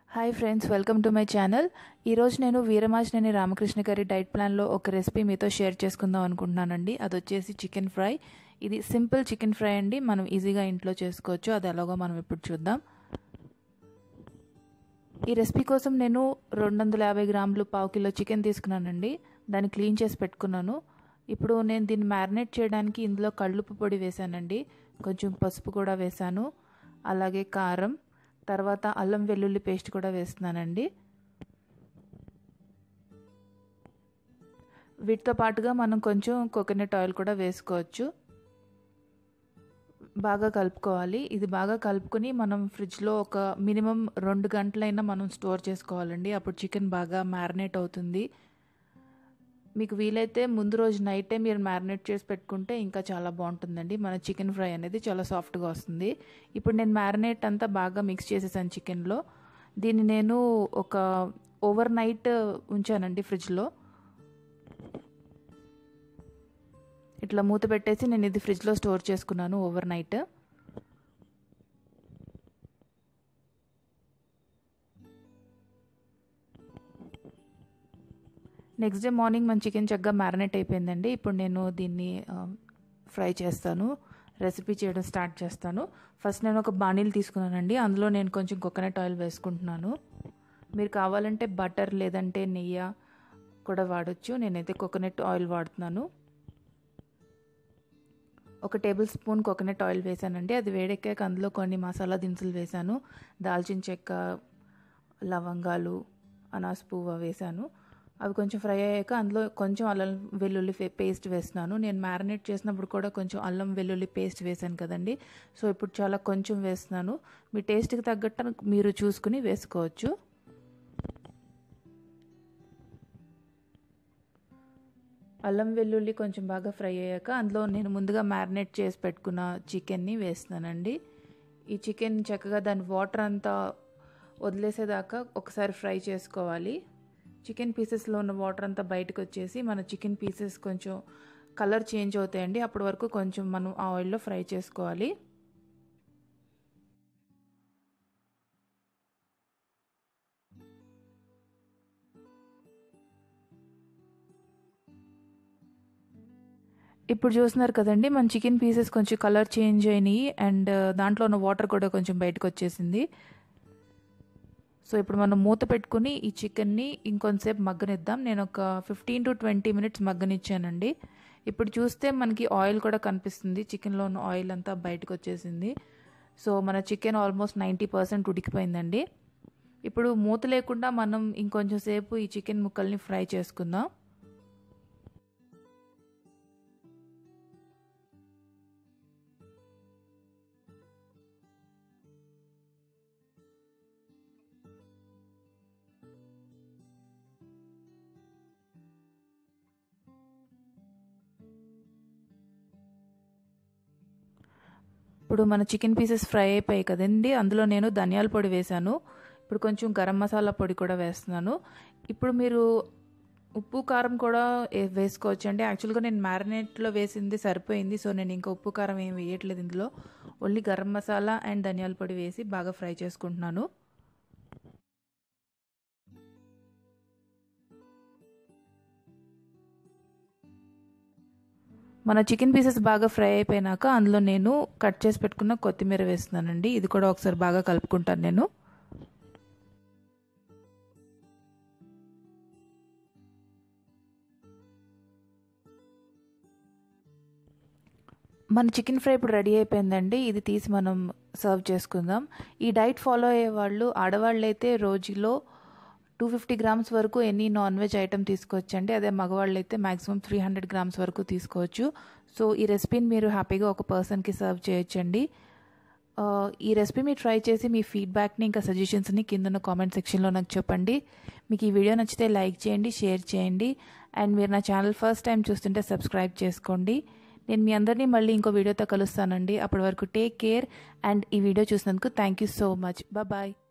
hi friends welcome to my channel ఈరోజు నేను వీరమాచినేని రామకృష్ణ గారి డైట్ ప్లాన్లో ఒక రెసిపీ మీతో షేర్ చేసుకుందాం అనుకుంటున్నానండి అది వచ్చేసి చికెన్ ఫ్రై ఇది సింపుల్ చికెన్ ఫ్రై అండి మనం ఈజీగా ఇంట్లో చేసుకోవచ్చు అది ఎలాగో మనం ఇప్పుడు చూద్దాం ఈ రెసిపీ కోసం నేను రెండు వందల యాభై గ్రాములు పావు కిలో చికెన్ తీసుకున్నానండి దాన్ని క్లీన్ చేసి పెట్టుకున్నాను ఇప్పుడు నేను దీన్ని మ్యారినేట్ చేయడానికి ఇందులో కళ్ళుప్పు పొడి వేశానండి కొంచెం పసుపు కూడా వేశాను అలాగే కారం తర్వాత అల్లం వెల్లుల్లి పేస్ట్ కూడా వేస్తున్నానండి వీటితో పాటుగా మనం కొంచెం కోకోనట్ ఆయిల్ కూడా వేసుకోవచ్చు బాగా కలుపుకోవాలి ఇది బాగా కలుపుకొని మనం ఫ్రిడ్జ్లో ఒక మినిమం రెండు గంటలైనా మనం స్టోర్ చేసుకోవాలండి అప్పుడు చికెన్ బాగా మ్యారినేట్ అవుతుంది మీకు వీలైతే ముందు రోజు నైటే మీరు మ్యారినేట్ చేసి పెట్టుకుంటే ఇంకా చాలా బాగుంటుందండి మన చికెన్ ఫ్రై అనేది చాలా సాఫ్ట్గా వస్తుంది ఇప్పుడు నేను మ్యారినేట్ అంతా బాగా మిక్స్ చేసేసాను చికెన్లో దీన్ని నేను ఒక ఓవర్ నైట్ ఉంచానండి ఫ్రిడ్జ్లో ఇట్లా మూత పెట్టేసి నేను ఇది ఫ్రిడ్జ్లో స్టోర్ చేసుకున్నాను overnight next day morning మన చికెన్ చక్కగా మ్యారినేట్ అయిపోయిందండి ఇప్పుడు నేను దీన్ని ఫ్రై చేస్తాను రెసిపీ చేయడం స్టార్ట్ చేస్తాను ఫస్ట్ నేను ఒక బాణీలు తీసుకున్నానండి అందులో నేను కొంచెం కోకోనట్ ఆయిల్ వేసుకుంటున్నాను మీరు కావాలంటే బటర్ లేదంటే నెయ్యి కూడా వాడచ్చు నేనైతే కోకోనట్ ఆయిల్ వాడుతున్నాను ఒక టేబుల్ స్పూన్ కోకోనట్ ఆయిల్ వేసానండి అది వేడెక్కాక అందులో కొన్ని మసాలా దినుసులు వేసాను దాల్చిన చెక్క లవంగాలు అనాస్ పువ్వు వేసాను అవి కొంచెం ఫ్రై అయ్యాక అందులో కొంచెం అల్లం వెల్లుల్లి పేస్ట్ వేస్తున్నాను నేను మ్యారినేట్ చేసినప్పుడు కూడా కొంచెం అల్లం వెల్లుల్లి పేస్ట్ వేసాను కదండి సో ఇప్పుడు చాలా కొంచెం వేస్తున్నాను మీ టేస్ట్కి తగ్గట్టు మీరు చూసుకుని వేసుకోవచ్చు అల్లం వెల్లుల్లి కొంచెం బాగా ఫ్రై అయ్యాక అందులో నేను ముందుగా మ్యారినేట్ చేసి పెట్టుకున్న చికెన్ని వేస్తున్నానండి ఈ చికెన్ చక్కగా దాని వాటర్ అంతా వదిలేసేదాకా ఒకసారి ఫ్రై చేసుకోవాలి చికెన్ పీసెస్లో ఉన్న వాటర్ అంతా బయటకు వచ్చేసి మన చికెన్ పీసెస్ కొంచెం కలర్ చేంజ్ అవుతాయండి అప్పటి వరకు కొంచెం మనం ఆ ఆయిల్లో ఫ్రై చేసుకోవాలి ఇప్పుడు చూస్తున్నారు కదండి మన చికెన్ పీసెస్ కొంచెం కలర్ చేంజ్ అయినాయి అండ్ దాంట్లో ఉన్న వాటర్ కూడా కొంచెం బయటకు వచ్చేసింది సో ఇప్పుడు మనం మూత పెట్టుకుని ఈ చికెన్ని ఇంకొంతసేపు మగ్గనిద్దాం నేను ఒక ఫిఫ్టీన్ టు ట్వంటీ మినిట్స్ మగ్గనిచ్చానండి ఇప్పుడు చూస్తే మనకి ఆయిల్ కూడా కనిపిస్తుంది చికెన్లో ఉన్న ఆయిల్ అంతా బయటకు వచ్చేసింది సో మన చికెన్ ఆల్మోస్ట్ నైంటీ పర్సెంట్ ఉడికిపోయిందండి ఇప్పుడు మూత లేకుండా మనం ఇంకొంచెం సేపు ఈ చికెన్ ముక్కల్ని ఫ్రై చేసుకుందాం ఇప్పుడు మన చికెన్ పీసెస్ ఫ్రై అయిపోయాయి కదండి అందులో నేను ధనియాల పొడి వేశాను ఇప్పుడు కొంచెం గరం మసాలా పొడి కూడా వేస్తున్నాను ఇప్పుడు మీరు ఉప్పు కారం కూడా వేసుకోవచ్చు అండి యాక్చువల్గా నేను మ్యారినేట్లో వేసింది సరిపోయింది సో నేను ఇంకా ఉప్పు కారం ఏం వేయట్లేదు ఇందులో ఓన్లీ గరం మసాలా అండ్ ధనియాల పొడి వేసి బాగా ఫ్రై చేసుకుంటున్నాను మన చికెన్ పీసెస్ బాగా ఫ్రై అయిపోయినాక అందులో నేను కట్ చేసి పెట్టుకున్న కొత్తిమీర వేస్తున్నానండి ఇది కూడా ఒకసారి బాగా కలుపుకుంటాను నేను మన చికెన్ ఫ్రై ఇప్పుడు రెడీ అయిపోయిందండి ఇది తీసి మనం సర్వ్ చేసుకుందాం ఈ డైట్ ఫాలో అయ్యే వాళ్ళు ఆడవాళ్ళు అయితే రోజులో టూ ఫిఫ్టీ గ్రామ్స్ వరకు ఎనీ నాన్ వెజ్ ఐటమ్ తీసుకోవచ్చు అండి అదే మగవాళ్ళు అయితే మాక్సిమం త్రీ హండ్రెడ్ గ్రామ్స్ వరకు తీసుకోవచ్చు సో ఈ రెసిపీని మీరు హ్యాపీగా ఒక పర్సన్కి సర్వ్ చేయొచ్చండి ఈ రెసిపీ మీరు ట్రై చేసి మీ ఫీడ్బ్యాక్ని ఇంకా సజెషన్స్ని కింద కామెంట్ సెక్షన్లో నాకు చెప్పండి మీకు ఈ వీడియో నచ్చితే లైక్ చేయండి షేర్ చేయండి అండ్ మీరు నా ఛానల్ ఫస్ట్ టైం చూస్తుంటే సబ్స్క్రైబ్ చేసుకోండి నేను మీ అందరినీ మళ్ళీ ఇంకో వీడియోతో కలుస్తానండి అప్పటి వరకు టేక్ కేర్ అండ్ ఈ వీడియో చూసినందుకు thank you so much bye